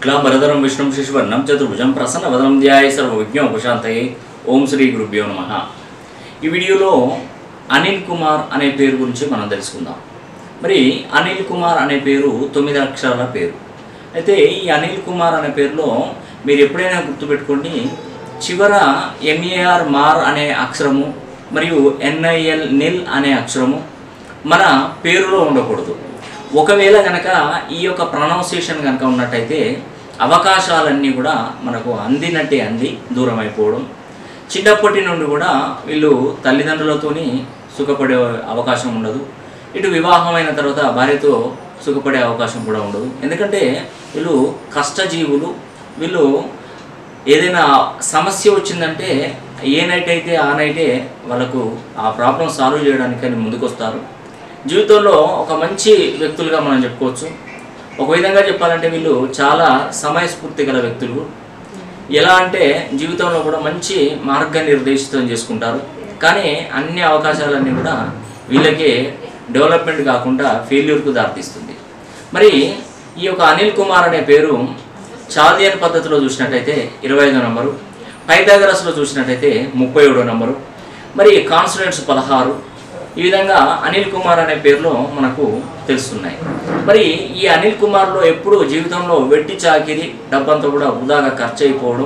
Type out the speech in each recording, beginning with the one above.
శుక్లాంబరధరం విష్ణుం శిశువర్ణం చతుర్భుజం ప్రసన్నవదనం ధ్యాయ సర్వవిజ్ఞోపశాంతయే ఓం శ్రీ గురుభ్యో నమ ఈ వీడియోలో అనిల్ కుమార్ అనే పేరు గురించి మనం తెలుసుకుందాం మరి అనిల్ కుమార్ అనే పేరు తొమ్మిది అక్షరాల పేరు అయితే ఈ అనిల్ కుమార్ అనే పేరులో మీరు ఎప్పుడైనా గుర్తుపెట్టుకోండి చివర ఎంఏఆర్ మార్ అనే అక్షరము మరియు ఎన్ఐఎల్ నిల్ అనే అక్షరము మన పేరులో ఉండకూడదు ఒకవేళ కనుక ఈ యొక్క ప్రొనౌన్సియేషన్ కనుక ఉన్నట్టయితే అవకాశాలన్నీ కూడా మనకు అందినట్టే అంది దూరం అయిపోవడం చిన్నప్పటి నుండి కూడా వీళ్ళు తల్లిదండ్రులతోని సుఖపడే అవకాశం ఉండదు ఇటు వివాహమైన తర్వాత భార్యతో సుఖపడే అవకాశం కూడా ఉండదు ఎందుకంటే వీళ్ళు కష్టజీవులు వీళ్ళు ఏదైనా సమస్య వచ్చిందంటే ఏ నైట్ అయితే ఆ నైటే వాళ్ళకు ఆ ప్రాబ్లం సాల్వ్ చేయడానికి అని ముందుకొస్తారు జీవితంలో ఒక మంచి వ్యక్తులుగా మనం చెప్పుకోవచ్చు ఒక విధంగా చెప్పాలంటే వీళ్ళు చాలా సమయస్ఫూర్తి గల వ్యక్తులు ఎలా అంటే జీవితంలో కూడా మంచి మార్గనిర్దేశితం చేసుకుంటారు కానీ అన్ని అవకాశాలన్నీ కూడా వీళ్ళకే డెవలప్మెంట్ కాకుండా ఫెయిల్యూర్కు దారితీస్తుంది మరి ఈ యొక్క అనిల్ కుమార్ అనే పేరు చాదియన్ పద్ధతిలో చూసినట్టయితే ఇరవై ఐదో నంబరు పైథాగరస్లో చూసినట్టయితే ముప్పై ఏడో నంబరు మరి కాన్సనెంట్స్ పదహారు ఈ విధంగా అనిల్ కుమార్ అనే పేరులో మనకు తెలుస్తున్నాయి మరి ఈ అనిల్ కుమార్లో ఎప్పుడు జీవితంలో వెట్టి చాకిరి డబ్బంతా కూడా వృధాగా ఖర్చు అయిపోవడం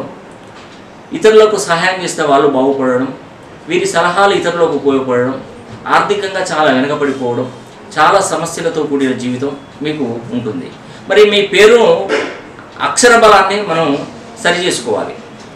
ఇతరులకు సహాయం చేస్తే వాళ్ళు బాగుపడడం వీరి సలహాలు ఇతరులకు ఉపయోగపడడం ఆర్థికంగా చాలా వెనకబడిపోవడం చాలా సమస్యలతో కూడిన జీవితం మీకు ఉంటుంది మరి మీ పేరు అక్షర బలాన్ని మనం సరి చేసుకోవాలి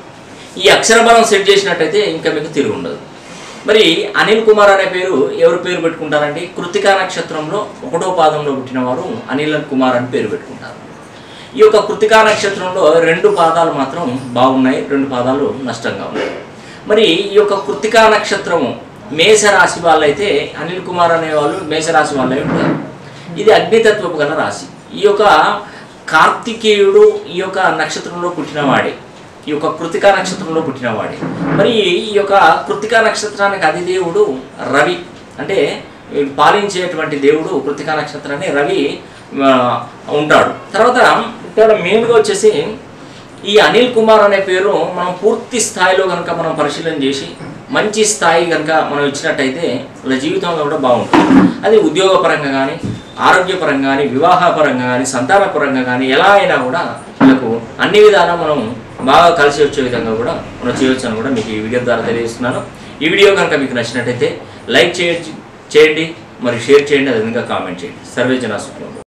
ఈ అక్షర బలం సెట్ చేసినట్టయితే ఇంకా మీకు తిరిగి ఉండదు మరి అనిల్ కుమార్ అనే పేరు ఎవరు పేరు పెట్టుకుంటారంటే కృతికా నక్షత్రంలో ఒకటో పాదంలో పుట్టిన వారు అనిల్ కుమార్ అని పేరు పెట్టుకుంటారు ఈ యొక్క కృతికా నక్షత్రంలో రెండు పాదాలు మాత్రం బాగున్నాయి రెండు పాదాలు నష్టంగా ఉన్నాయి మరి ఈ యొక్క కృతికా నక్షత్రము మేషరాశి వాళ్ళైతే అనిల్ కుమార్ అనే వాళ్ళు మేషరాశి వాళ్ళే ఉంటారు ఇది అగ్నితత్వపు గల రాశి ఈ యొక్క కార్తికేయుడు ఈ యొక్క నక్షత్రంలో పుట్టినవాడే ఈ యొక్క కృతికా నక్షత్రంలో పుట్టినవాడే మరి ఈ యొక్క కృతికా నక్షత్రానికి అధిదేవుడు రవి అంటే ఈ పాలించేటువంటి దేవుడు కృతికా నక్షత్రాన్ని రవి ఆ, ఉంటాడు తర్వాత ఇక్కడ మెయిన్గా వచ్చేసి ఈ అనిల్ కుమార్ అనే పేరు మనం పూర్తి స్థాయిలో కనుక మనం పరిశీలన చేసి మంచి స్థాయి కనుక మనం ఇచ్చినట్టయితే వాళ్ళ జీవితంలో కూడా బాగుంటుంది అది ఉద్యోగపరంగా కానీ ఆరోగ్యపరంగా కానీ వివాహపరంగా కానీ సంతానపరంగా కానీ ఎలా అయినా కూడా వీళ్ళకు అన్ని విధాలా మనం బాగా కలిసి వచ్చే విధంగా కూడా మనం చేయొచ్చు అని కూడా మీకు ఈ వీడియో ద్వారా తెలియజేస్తున్నాను ఈ వీడియో కనుక మీకు నచ్చినట్టయితే లైక్ చేయొచ్చు చేయండి మరి షేర్ చేయండి అదేవిధంగా కామెంట్ చేయండి సర్వే జనా సుఖంలో